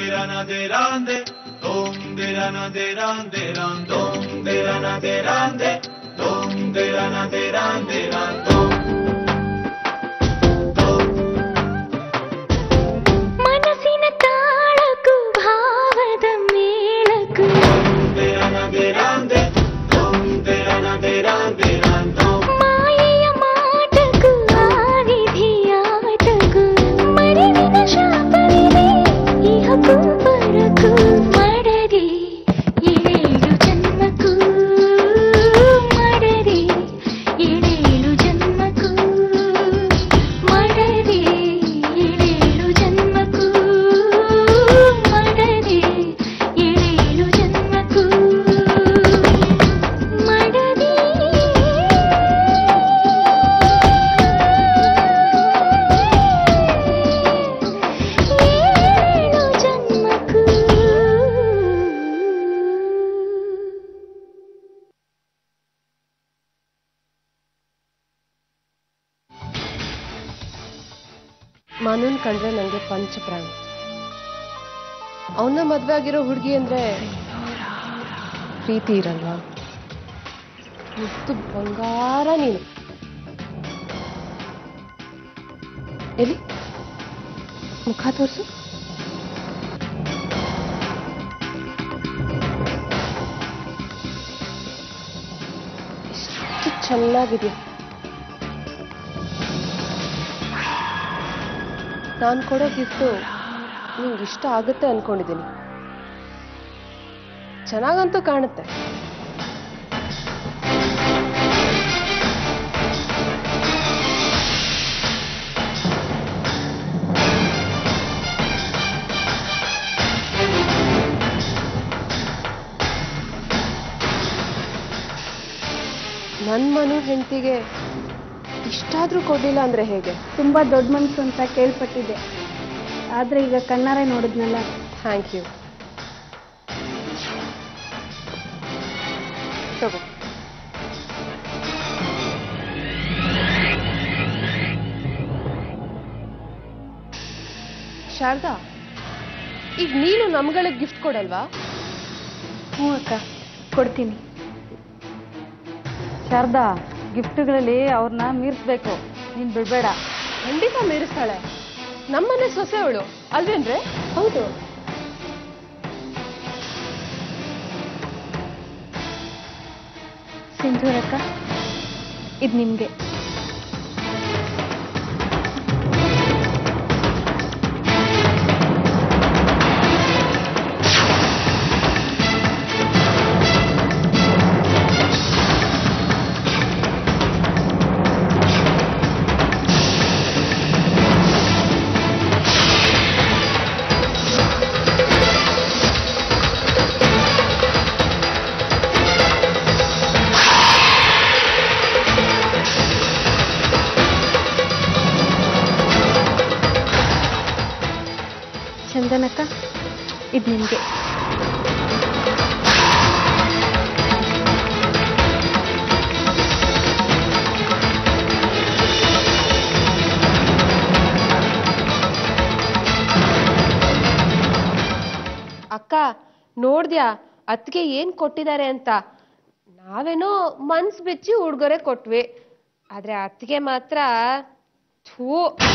rana de rande, dom de rana de rande, ran, dom de rana de rande, dom de rana de rande, ran, dom. ಮನಸ್ಸಿನ ತಾಳಕ್ಕೂ ಭಾವದ ಮೇಳಕ್ಕೂ De rana de rande, dom de rana de rande, ran, dom. ಮಾಯೆಯ ಮಾಟಕ್ಕೂ ಆವಿಧಿಯಾಟಕ್ಕೂ ಮರವಿನ ಶಾಪವಿದೆ ಇಹಕ್ಕೂ ಪರಕ್ಕೂ ಮಾಡದೆ ಏಳೇಳು ಜನ್ಮಕ್ಕೂ ಮಾಡದೆ ಏಳೇಳು ಜನ್ಮಕ್ಕೂ ಮಾಡದೆ ಏಳೇಳು ಜನ್ಮಕ್ಕೂ ಮಾಡದೆ ಏಳೇಳು ಜನ್ಮಕ್ಕೂ ಮಾಡದೆ ಏಳೇಳು ಜನ್ಮಕ್ಕೂ ಮನನ್ ಕಂಡ್ರೆ ನನಗೆ ಪಂಚಪ್ರಾಣ ಅವನ ಮದ್ವೆ ಆಗಿರೋ ಹುಡುಗಿ ಅಂದ್ರೆ ಪ್ರೀತಿ ಇರಲ್ವಾ ಮುತ್ತು ಬಂಗಾರ ನೀನು ಎಲ್ಲಿ ಮುಖ ತೋರಿಸು ಎಷ್ಟು ಚೆನ್ನಾಗಿದೆ ನಾನು ಕೊಡೋ ಗಿಫ್ಟು ನಿಂಗೆ ಇಷ್ಟ ಆಗುತ್ತೆ ಅನ್ಕೊಂಡಿದ್ದೀನಿ ಚೆನ್ನಾಗಂತೂ ಕಾಣುತ್ತೆ ನನ್ನ ಮನು ಹೆಂಡತಿಗೆ ಇಷ್ಟಾದ್ರೂ ಕೊಡ್ಲಿಲ್ಲ ಅಂದ್ರೆ ಹೇಗೆ ತುಂಬ ದೊಡ್ಡ ಮನಸ್ಸು ಅಂತ ಕೇಳ್ಪಟ್ಟಿದ್ದೆ ಆದರೆ ಈಗ ಕಣ್ಣಾರೆ ನೋಡಿದ್ನಲ್ಲ ಥ್ಯಾಂಕ್ ಯು ತಗೋ ಶಾರದಾ ಈಗ ನೀನು ನಮ್ಗಳಿಗೆ ಗಿಫ್ಟ್ ಕೊಡಲ್ವಾ ಹ್ಞೂ ಅಕ್ಕ ಕೊಡ್ತೀನಿ ಶಾರದಾ ಗಿಫ್ಟ್ಗಳಲ್ಲಿ ಅವ್ರನ್ನ ಮೀರಿಸ್ಬೇಕು ನೀನು ಬಿಡಬೇಡ ಖಂಡಿತ ಮೀರಿಸ್ತಾಳೆ ನಮ್ಮನೆ ಸೊಸೆ ಅವಳು ಅಲ್ವೇನ್ರೆ ಹೌದು ಸಿಂಧೂರಕ್ಕ ಇದು ನಿಮಗೆ ಚಂದನಕ್ಕ ಇದು ನಿಮಗೆ ಅಕ್ಕ ನೋಡ್ದ್ಯಾ ಅತ್ತಿಗೆ ಏನ್ ಕೊಟ್ಟಿದ್ದಾರೆ ಅಂತ ನಾವೇನೋ ಮನ್ಸ್ ಬಿಚ್ಚಿ ಉಡುಗೊರೆ ಕೊಟ್ವಿ ಆದ್ರೆ ಅತ್ತಿಗೆ ಮಾತ್ರ ಥೂ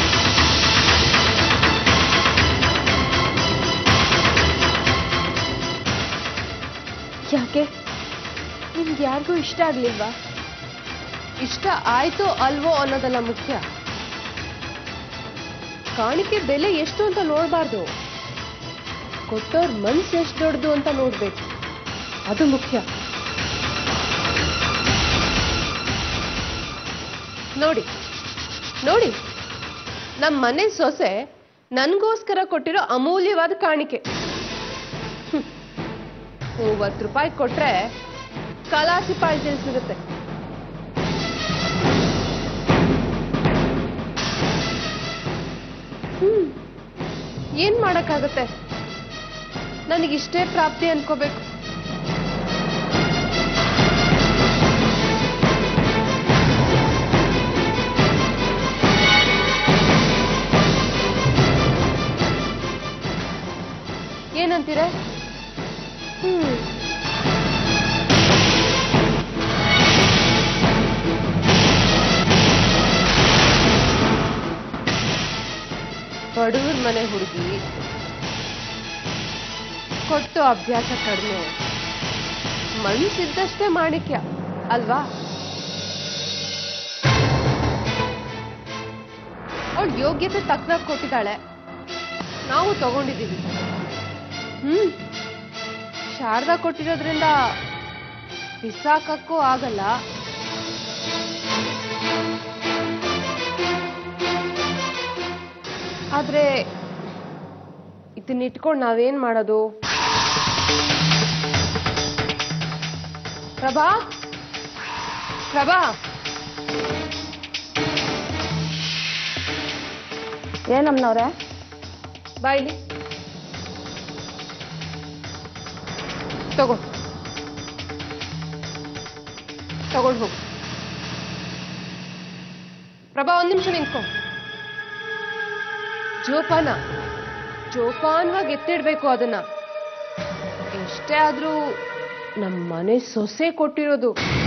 ಯಾಕೆ ನಿಮ್ಗೆ ಯಾರಿಗೂ ಇಷ್ಟ ಆಗ್ಲಿಲ್ವಾ ಇಷ್ಟ ಆಯ್ತೋ ಅಲ್ವೋ ಅನ್ನೋದಲ್ಲ ಮುಖ್ಯ ಕಾಣಿಕೆ ಬೆಲೆ ಎಷ್ಟು ಅಂತ ನೋಡ್ಬಾರ್ದು ಕೊಟ್ಟೋರ್ ಮನ್ಸು ಎಷ್ಟು ದೊಡ್ಡದು ಅಂತ ನೋಡ್ಬೇಕು ಅದು ಮುಖ್ಯ ನೋಡಿ ನೋಡಿ ನಮ್ಮ ಮನೆ ಸೊಸೆ ನನ್ಗೋಸ್ಕರ ಕೊಟ್ಟಿರೋ ಅಮೂಲ್ಯವಾದ ಕಾಣಿಕೆ ಹ್ಮ್. ಮೂವತ್ತು ರೂಪಾಯಿ ಕೊಟ್ರೆ ಕಲಾಸಿ ಪಾಯ್ಸಲ್ ಸಿಗುತ್ತೆ ಹ್ಮ್ ಏನ್ ಮಾಡಕ್ಕಾಗತ್ತೆ ನನಗಿಷ್ಟೇ ಪ್ರಾಪ್ತಿ ಅನ್ಕೋಬೇಕು ಅಂತೀರ ಹ್ಮ್ ಬಡವ್ರ ಮನೆ ಹುಡುಗಿ ಕೊಟ್ಟು ಅಭ್ಯಾಸ ಕಡಿಮೆ ಮನ್ಸಿದ್ದಷ್ಟೇ ಮಾಣಿಕ್ಯ ಅಲ್ವಾ ಅವಳ ಯೋಗ್ಯತೆ ತಕ್ಕನಾಗ ಕೊಟ್ಟಿದ್ದಾಳೆ ನಾವು ತಗೊಂಡಿದ್ದೀವಿ ಹ್ಮ್ ಶಾರದಾ ಕೊಟ್ಟಿರೋದ್ರಿಂದ ಬಿಸಾಕಕ್ಕೂ ಆಗಲ್ಲ ಆದ್ರೆ ಇದನ್ನ ಇಟ್ಕೊಂಡು ನಾವೇನ್ ಮಾಡೋದು ಪ್ರಭಾ ಪ್ರಭಾ ಏನಮ್ಮನವ್ರೆ ಬಾಯ್ಲಿ ತಗೋ ತಗೊಂಡು ಹೋಗು ಪ್ರಭಾ ಒಂದ್ ನಿಮಿಷ ನಿಂತ್ಕೊ ಜೋಪಾನ ಜೋಪಾನವಾಗಿ ಎತ್ತಿಡ್ಬೇಕು ಅದನ್ನ ಎಷ್ಟೇ ಆದ್ರೂ ನಮ್ಮ ಮನೆ ಸೊಸೆ ಕೊಟ್ಟಿರೋದು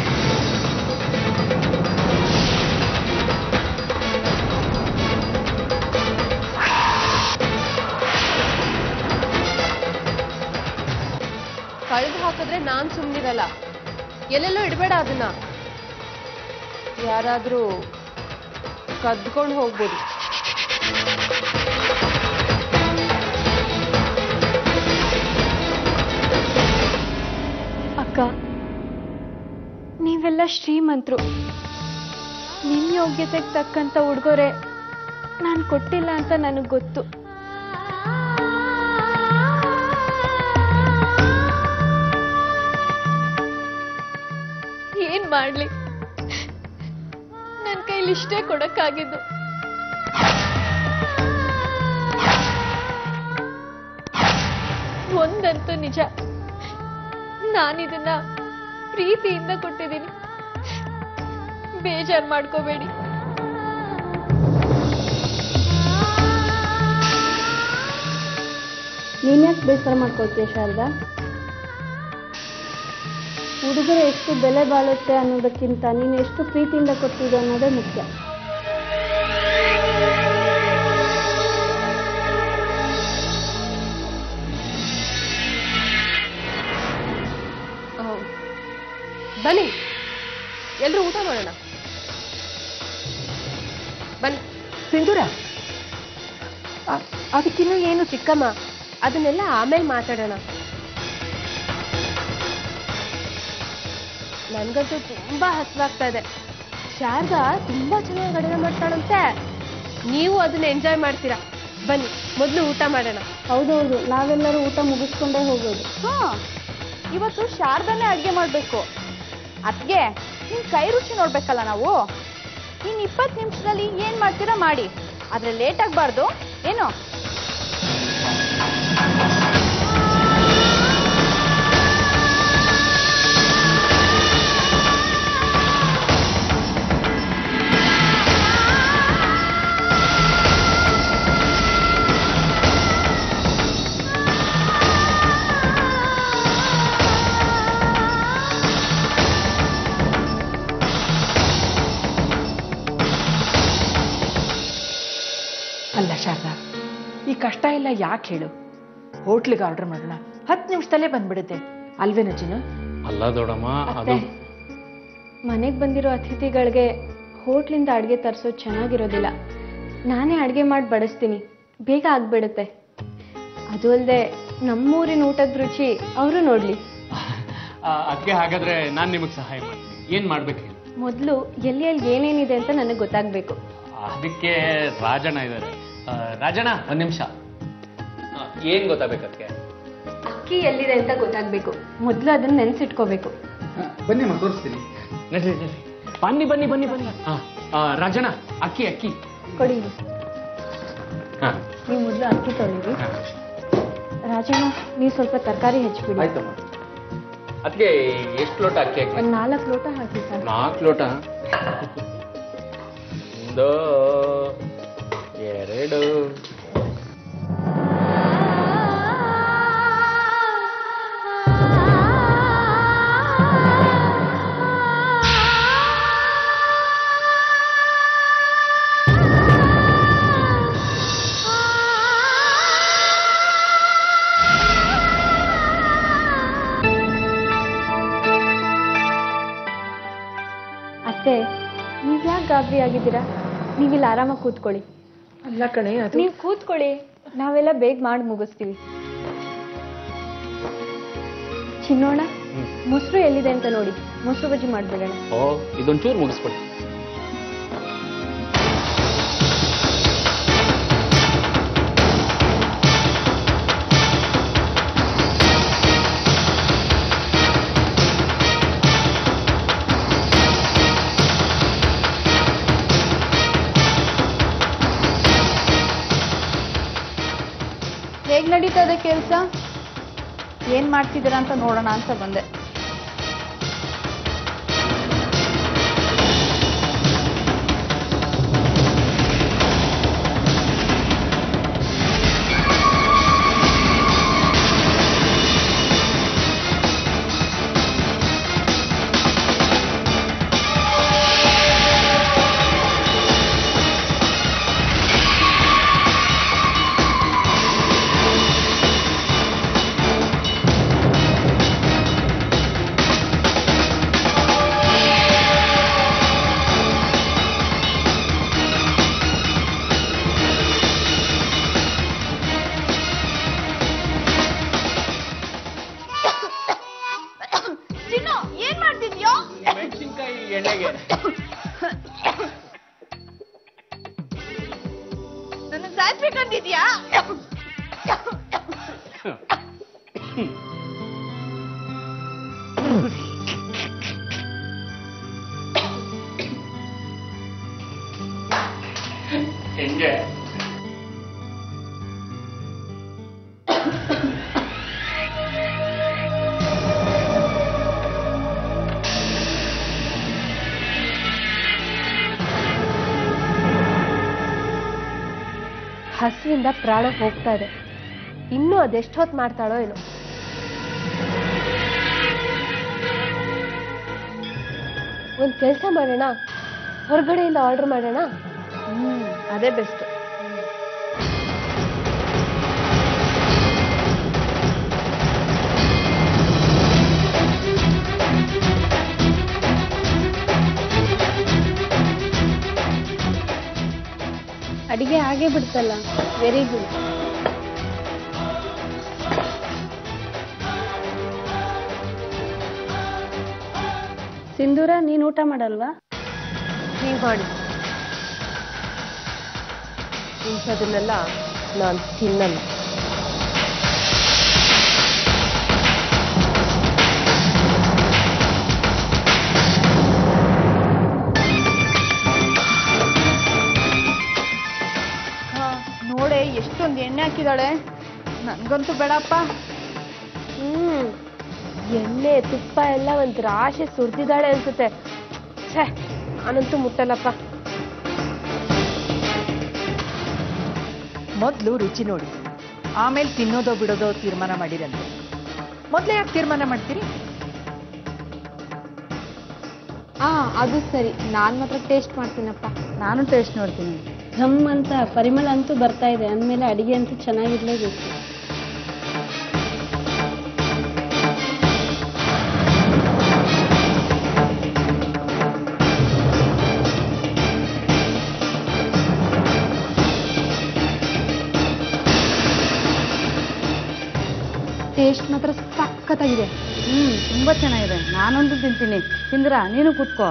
ಕಳೆದು ಹಾಕಿದ್ರೆ ನಾನ್ ಸುಮ್ಮನಿರಲ್ಲ ಎಲ್ಲೆಲ್ಲೋ ಇಡಬೇಡ ಅದನ್ನ ಯಾರಾದ್ರೂ ಕದ್ಕೊಂಡು ಹೋಗ್ಬೋದು ಅಕ್ಕ ನೀವೆಲ್ಲ ಶ್ರೀಮಂತರು ನಿಮ್ಮ ಯೋಗ್ಯತೆಗೆ ತಕ್ಕಂತ ಉಡುಗೊರೆ ನಾನು ಕೊಟ್ಟಿಲ್ಲ ಅಂತ ನನಗೆ ಗೊತ್ತು ಏನ್ ಮಾಡ್ಲಿ ನನ್ನ ಕೈಲಿ ಇಷ್ಟೇ ಕೊಡಕ್ಕಾಗಿದ್ದು ಒಂದಂತೂ ನಿಜ ನಾನಿದನ್ನ ಪ್ರೀತಿಯಿಂದ ಕೊಟ್ಟಿದ್ದೀನಿ ಬೇಜಾರ್ ಮಾಡ್ಕೋಬೇಡಿ ನೀನ್ಯಾಕೆ ಬೇಸರ ಮಾಡ್ಕೋತೀಯ ಶಾರದಾ ಹುಡುಗರು ಎಷ್ಟು ಬೆಲೆ ಬಾಳುತ್ತೆ ಅನ್ನೋದಕ್ಕಿಂತ ನೀನು ಎಷ್ಟು ಪ್ರೀತಿಯಿಂದ ಕೊಟ್ಟಿದ್ದು ಅನ್ನೋದೇ ಮುಖ್ಯ ಹೌದು. ಬನ್ನಿ ಎಲ್ರು ಊಟ ಮಾಡೋಣ ಬನ್ನಿ ಸಿಂಧೂರ ಅ- ಅದಕ್ಕಿನ್ನೂ ಏನು ಚಿಕ್ಕಮ್ಮ ಅದನ್ನೆಲ್ಲ ಆಮೇಲೆ ಮಾತಾಡೋಣ ನನ್ಗಂತೂ ತುಂಬಾ ಹಸುವಾಗ್ತಾ ಇದೆ ಶಾರದಾ ತುಂಬಾ ಚೆನ್ನಾಗಿ ಅಡುಗೆ ಮಾಡ್ತಾಳಂತೆ ನೀವು ಅದನ್ನ ಎಂಜಾಯ್ ಮಾಡ್ತೀರಾ ಬನ್ನಿ ಮೊದಲು ಊಟ ಮಾಡೋಣ ಹೌದೌದು ನಾವೆಲ್ಲರೂ ಊಟ ಮುಗಿಸ್ಕೊಂಡೇ ಹೋಗೋದು ಹಾ ಇವತ್ತು ಶಾರದಾನೇ ಅಡುಗೆ ಮಾಡಬೇಕು ಅದ್ಗೆ ನಿಮ್ ಕೈ ರುಚಿ ನೋಡ್ಬೇಕಲ್ಲ ನಾವು ಇನ್ ಇಪ್ಪತ್ತು ನಿಮಿಷದಲ್ಲಿ ಏನ್ ಮಾಡ್ತೀರಾ ಮಾಡಿ ಆದ್ರೆ ಲೇಟ್ ಆಗ್ಬಾರ್ದು ಏನು ಅಲ್ಲ ಶಾರದಾ ಈ ಕಷ್ಟ ಎಲ್ಲ ಯಾಕೆ ಹೇಳು ಹೋಟ್ಲಿಗೆ ಆರ್ಡರ್ ಮಾಡೋಣ ಹತ್ತು ನಿಮಿಷದಲ್ಲೇ ಬಂದ್ಬಿಡುತ್ತೆ ಅಲ್ವೇನ ಜಿನು ಅಲ್ಲ ದೊಡಮ್ಮ ಅದು ಮನೆಗೆ ಬಂದಿರೋ ಅತಿಥಿಗಳಿಗೆ ಹೋಟ್ಲಿಂದ ಅಡುಗೆ ತರಿಸೋದು ಚೆನ್ನಾಗಿರೋದಿಲ್ಲ ನಾನೇ ಅಡುಗೆ ಮಾಡಿ ಬಡಿಸ್ತೀನಿ ಬೇಗ ಆಗ್ಬಿಡುತ್ತೆ ಅದು ಅಲ್ಲದೆ ನಮ್ಮೂರಿನ ಊಟದ ರುಚಿ ಅವರು ನೋಡಲಿ ಅದಕ್ಕೆ ಹಾಗಾದ್ರೆ ನಾನು ನಿಮಗೆ ಸಹಾಯ ಮಾಡ್ತೀನಿ ಏನ್ ಮಾಡ್ಬೇಕು ಹೇಳಿ ಮೊದಲು ಎಲ್ಲಿ ಎಲ್ಲಿ ಏನೇನಿದೆ ಅಂತ ನನಗೆ ಗೊತ್ತಾಗಬೇಕು ಅದಕ್ಕೆ ರಾಜಣ್ಣ ಇದ್ದಾರೆ ರಾಜಣ್ಣ ಒಂದ್ ನಿಮಿಷ ಏನ್ ಗೊತ್ತಾಗ್ಬೇಕು ಅದಕ್ಕೆ ಅಕ್ಕಿ ಎಲ್ಲಿದೆ ಅಂತ ಗೊತ್ತಾಗಬೇಕು ಮೊದಲು ಅದನ್ನ ನೆನೆಸಿಟ್ಕೋಬೇಕು ಬನ್ನಿ ಅಮ್ಮ ತೋರಿಸ್ತೀನಿ ನಡ್ರಿ ನಡ್ರಿ ಬನ್ನಿ ಬನ್ನಿ ಬನ್ನಿ ಬನ್ನಿ ಹಾ ಆ, ರಾಜಣ್ಣ ಅಕ್ಕಿ ಅಕ್ಕಿ ಕೊಡಿ ಹಾ ನೀವು ಮೊದಲು ಅಕ್ಕಿ ತೊಳಿರಿ ಹಾ. ರಾಜಣ್ಣ ನೀವು ಸ್ವಲ್ಪ ತರಕಾರಿ ಹೆಚ್ಚಿಬಿಡಿ ಆಯ್ತಮ್ಮ ಅದಕ್ಕೆ ಎಷ್ಟು ಲೋಟ ಅಕ್ಕಿ ಹಾಕಿ ಒಂದು ನಾಲ್ಕು ಲೋಟ ಹಾಕಿ ಸರ್ ನಾಲ್ಕು ಲೋಟ ಒಂದು ಎರಡು ಗಾಬರಿ ಆಗಿದ್ದೀರಾ ನೀವಿಲ್ಲಿ ಆರಾಮಾಗಿ ಕೂತ್ಕೊಳ್ಳಿ ಅಲ್ಲ ಕಣೆ ಅದು ನೀವು ಕೂತ್ಕೊಳ್ಳಿ ನಾವೆಲ್ಲ ಬೇಗ ಮಾಡಿ ಮುಗಿಸ್ತೀವಿ ಚಿನ್ನೋಣ ಮೊಸರು ಎಲ್ಲಿದೆ ಅಂತ ನೋಡಿ ಮೊಸರು ಬಜ್ಜಿ ಮಾಡ್ಬಿಡೋಣ ಓ ಇದೊಂಚೂರು ಮುಗಿಸ್ಬಿಡಿ ಹೇಗ್ ನಡೀತದೆ ಕೆಲಸ ಏನ್ ಮಾಡ್ತಿದ್ದೀರಾ ಅಂತ ನೋಡೋಣ ಅಂತ ಬಂದೆ ಚಿನ್ನು ಏನ್ ಮಾಡ್ತಿದ್ಯೋ ಮೆಣಸಿನ್ಕಾಯಿ ಎಣ್ಣೆಗೆ ನನ್ನ ಸಾಯ್ಬೇಕಂತಿದ್ಯಾ ಹೆಂಗೆ ಹಸುವಿಂದ ಪ್ರಾಣ ಹೋಗ್ತಾ ಇದೆ ಇನ್ನೂ ಅದೆಷ್ಟೊತ್ತು ಮಾಡ್ತಾಳೋ ಏನೋ ಒಂದು ಕೆಲಸ ಮಾಡೋಣ ಹೊರಗಡೆಯಿಂದ ಆರ್ಡರ್ ಮಾಡೋಣ ಹ್ಮ್ ಅದೇ ಬೆಸ್ಟ್ ಅಡಿಗೆ ಆಗೇ ಬಿಡ್ತಲ್ಲ ವೆರಿ ಗುಡ್ ಸಿಂಧೂರ ನೀನು ಊಟ ಮಾಡಲ್ವಾ ನೀವು ಮಾಡಿ ಇಂಥದನ್ನೆಲ್ಲ ನಾನು ತಿನ್ನಲ್ಲ ನೋಡೆ ಎಷ್ಟೊಂದು ಎಣ್ಣೆ ಹಾಕಿದಾಳೆ ನನ್ಗಂತೂ ಬೇಡಪ್ಪ ಹ್ಮ್ ಎಣ್ಣೆ ತುಪ್ಪ ಎಲ್ಲ ಒಂದ್ ರಾಶಿ ಸುರಿದಿದ್ದಾಳೆ ಅನ್ಸುತ್ತೆ ಛೇ ನಾನಂತೂ ಮುಟ್ಟಲ್ಲಪ್ಪ ಮೊದಲು ರುಚಿ ನೋಡಿ ಆಮೇಲೆ ತಿನ್ನೋದೋ ಬಿಡೋದೋ ತೀರ್ಮಾನ ಮಾಡಿರಂತೆ ಮೊದಲೇ ಯಾಕೆ ತೀರ್ಮಾನ ಮಾಡ್ತೀರಿ ಆ ಅದು ಸರಿ ನಾನು ಮಾತ್ರ ಟೇಸ್ಟ್ ಮಾಡ್ತೀನಪ್ಪ ನಾನು ಟೇಸ್ಟ್ ನೋಡ್ತೀನಿ ಘಮ್ ಅಂತ ಪರಿಮಳ ಅಂತೂ ಬರ್ತಾ ಇದೆ ಅಂದಮೇಲೆ ಅಡಿಗೆ ಅಂತೂ ಚೆನ್ನಾಗಿರ್ಲೇಬೇಕು ಟೇಸ್ಟ್ ಮಾತ್ರ ಸಖತ್ತಾಗಿದೆ ಹ್ಮ್ ತುಂಬಾ ಚೆನ್ನಾಗಿದೆ ನಾನೊಂದು ತಿಂತೀನಿ ತಿಂದ್ರಾ ನೀನು ಕೂತ್ಕೋ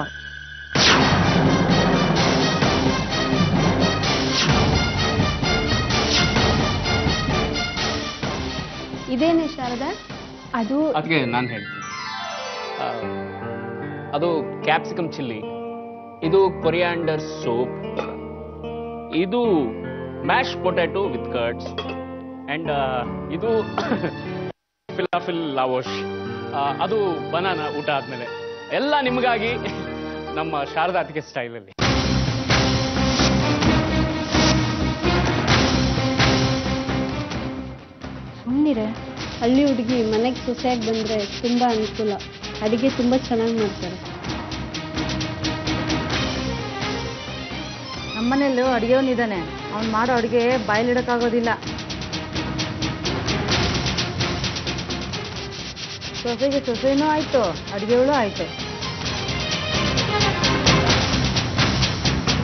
ಇದೇನೆ ಶಾರದಾ ಅದು ಅದಕ್ಕೆ ನಾನು ಹೇಳ್ತೀನಿ ಆ, ಅದು ಕ್ಯಾಪ್ಸಿಕಮ್ ಚಿಲ್ಲಿ ಇದು ಕೊರಿಯಾಂಡರ್ ಸೂಪ್ ಇದು mash potato with cuts and ಇದು ಫಿಲಾಫಿಲ್ ಲಾವೋಶ್ ಆ, ಅದು ಬನಾನ ಊಟ ಆದಮೇಲೆ ಎಲ್ಲ ನಿಮಗಾಗಿ ನಮ್ಮ ಶಾರದಾತಿಗೆ ಸ್ಟೈಲಲ್ಲಿ ಸುಮ್ಮನಿರೆ ಹಳ್ಳಿ ಹುಡುಗಿ ಮನೆಗೆ ಸೊಸೆಯಾಗಿ ಬಂದರೆ ತುಂಬ ಅನುಕೂಲ ಅಡಿಗೆ ತುಂಬ ಚೆನ್ನಾಗಿ ಮಾಡ್ತಾರೆ ನಮ್ಮನೇಲಿ ಅಡುಗೆವನಿದ್ದಾನೆ ಅವ್ನು ಮಾಡೋ ಅಡುಗೆ ಬಾಯ್ಲಿಡಕ್ಕಾಗೋದಿಲ್ಲ ಸೊಸೆಗೆ ಸೊಸೆನೂ ಆಯ್ತು ಅಡುಗೆಗಳು ಆಯ್ತು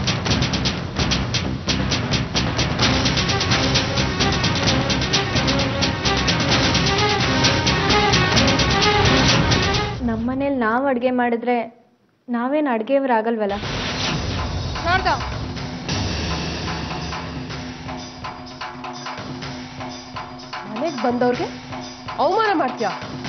ಅಡುಗೆ ಮಾಡಿದ್ರೆ ನಾವೇನು ಅಡುಗೆಯವರಾಗಲ್ವಲ್ಲ ಶಾರದಾ ಮನೆಗೆ ಬಂದವ್ರಿಗೆ ಅವಮಾನ ಮಾಡ್ತೀಯ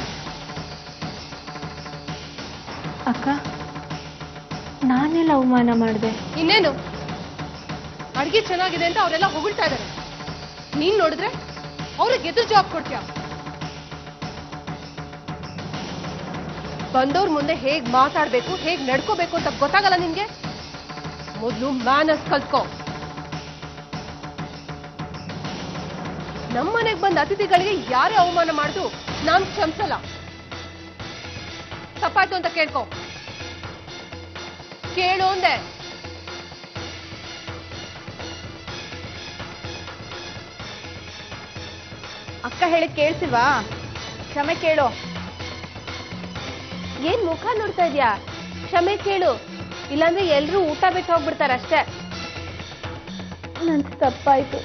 ಅಕ್ಕ ನಾನೆಲ್ಲ ಅವಮಾನ ಮಾಡಿದೆ ಇನ್ನೇನು ಅಡ್ಗೆ ಚೆನ್ನಾಗಿದೆ ಅಂತ ಅವರೆಲ್ಲ ಹೊಗಳ್ತಾ ಇದ್ದಾರೆ ನೀನ್ ನೋಡಿದ್ರೆ ಅವ್ರಿಗೆ ಎದುರು ಜಾಬ್ ಕೊಡ್ತೀಯ ಬಂದವ್ರ ಮುಂದೆ ಹೇಗ್ ಮಾತಾಡ್ಬೇಕು ಹೇಗ್ ನಡ್ಕೋಬೇಕು ಅಂತ ಗೊತ್ತಾಗಲ್ಲ ನಿನ್ಗೆ ಮೊದಲು ಮ್ಯಾನಸ್ ಕಲ್ತ್ಕೋ ನಮ್ಮನೆಗ್ ಬಂದ ಅತಿಥಿಗಳಿಗೆ ಯಾರೇ ಅವಮಾನ ಮಾಡಿದ್ರು ನಾನ್ ಕ್ಷಮಿಸಲ್ಲ ತಪ್ಪಾಯ್ತು ಅಂತ ಕೇಳ್ಕೊ ಕೇಳು ಅಂದೆ ಅಕ್ಕ ಹೇಳಿ ಕೇಳಿಸಿಲ್ವಾ ಕ್ಷಮೆ ಕೇಳು ಏನ್ ಮುಖ ನೋಡ್ತಾ ಇದ್ಯಾ ಕ್ಷಮೆ ಕೇಳು ಇಲ್ಲಾಂದ್ರೆ ಎಲ್ರೂ ಊಟ ಬಿಟ್ಟು ಹೋಗ್ಬಿಡ್ತಾರೆ ಅಷ್ಟೇ ನನ್ನ ತಪ್ಪಾಯಿತು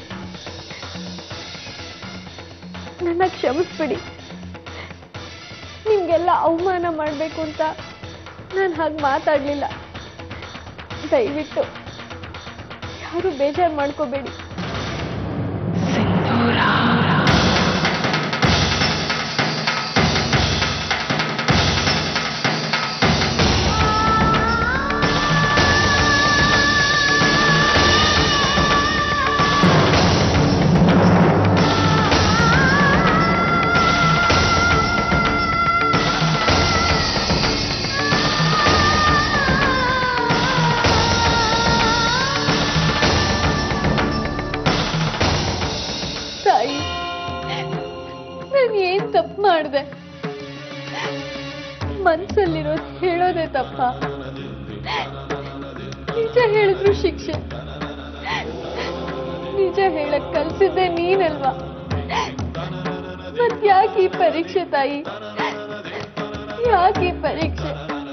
ನನ್ನ ಕ್ಷಮಿಸ್ಬಿಡಿ ನಿಮಗೆಲ್ಲ ಅವಮಾನ ಮಾಡಬೇಕು ಅಂತ ನಾನು ಹಾಗೆ ಮಾತಾಡಲಿಲ್ಲ ದಯವಿಟ್ಟು ಯಾರು ಬೇಜಾರು ಮಾಡ್ಕೋಬೇಡಿ ತಾಯಿ ನಾನು ಏನ್ ತಪ್ಪು ಮಾಡಿದೆ ಮನ್ಸಲ್ಲಿರೋದು ಹೇಳೋದೇ ತಪ್ಪ ನಿಜ ಹೇಳಿದ್ರು ಶಿಕ್ಷೆ ನಿಜ ಹೇಳಕ್ ಕಲ್ಸಿದ್ದೆ ನೀನಲ್ವಾ ಮತ್ ಯಾಕೆ ಈ ಪರೀಕ್ಷೆ ತಾಯಿ ಯಾಕೆ ಈ ಪರೀಕ್ಷೆ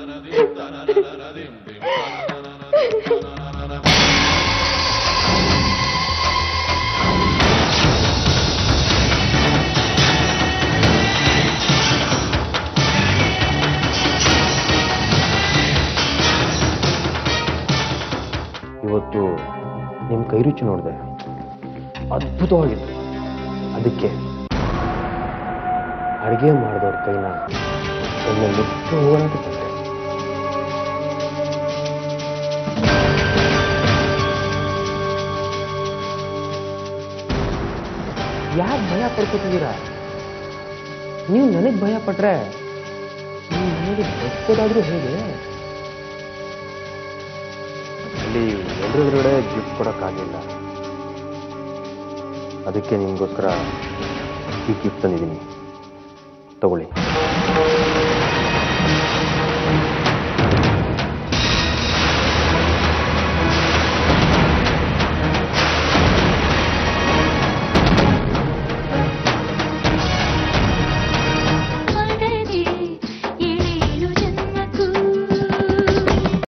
ಇವತ್ತು ನಿಮ್ಮ ಕೈ ರುಚಿ ನೋಡಿದೆ ಅದ್ಭುತವಾಗಿತ್ತು ಅದಕ್ಕೆ ಅಡುಗೆ ಮಾಡಿದವ್ರ ಕೈನ ಒಮ್ಮೆ ಮುಟ್ಟು ಹೋಗೋಣ ತಂದೆ ಯಾಕೆ ಭಯ ಪಡ್ಕೋತಿದ್ದೀರಾ ನೀವು ನನಗೆ ಭಯ ಪಟ್ರೆ ನೀವು ನನಗೆ ಬದುಕೋದಾದ್ರೂ ಹೇಗೆ ಅಲ್ಲಿ ಎದುರುಗಡೆ ಗಿಫ್ಟ್ ಕೊಡೋಕ್ಕಾಗಲಿಲ್ಲ ಅದಕ್ಕೆ ನಿಮಗೋಸ್ಕರ ಈ ಗಿಫ್ಟ್ ತಂದಿದ್ದೀನಿ ತಗೊಳ್ಳಿ